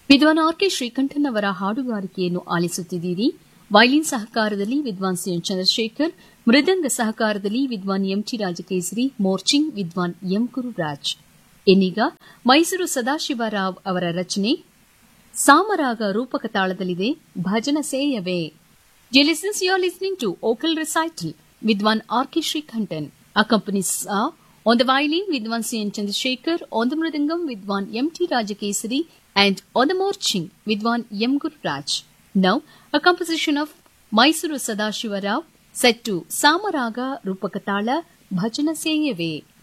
ವಿದ್ವಾನ್ R K Srikantan ಅವರ ಹಾಡುಗಾರಿಕೆಯನ್ನು ಆಲಿಸುತ್ತಿದ್ದೀರಿ violin ಸಹಕಾರದಲ್ಲಿ ವಿದ್ವಾನ್ ಸಿಎನ್ ಚಂದ್ರಶೇಖರ್ ಮೃದಂಗ ಸಹಕಾರದಲ್ಲಿ ವಿದ್ವಾನ್ ಎಂಟಿ ರಾಜಕೇಸರಿ ಮೋರ್ಚಿಂಗ್ ವಿದ್ವಾನ್ ಎಂ ಗುರುರಾಜ್ ಇನ್ನೀಗ ಮೈಸೂರು ಸದಾಶಿವರಾವ್ ಅವರ ರಚನೆ ಸಾಮರಾಗ ರೂಪಕ ತಾಳದಲ್ಲಿದೆ ಭಜನ ಸೇಯವೇ Dear listeners, you are listening to Vocal Recital with one R.K. Srikantan. Accompanies are on the violin with one C.N. Chandrasekhar, on the mridangam with one M.T. Rajakesari, and on the morching with one M. Gururaj. Now, a composition of Mysuru Sadashiva Rao set to Samaraga Rupakatala Bhajana Seyave.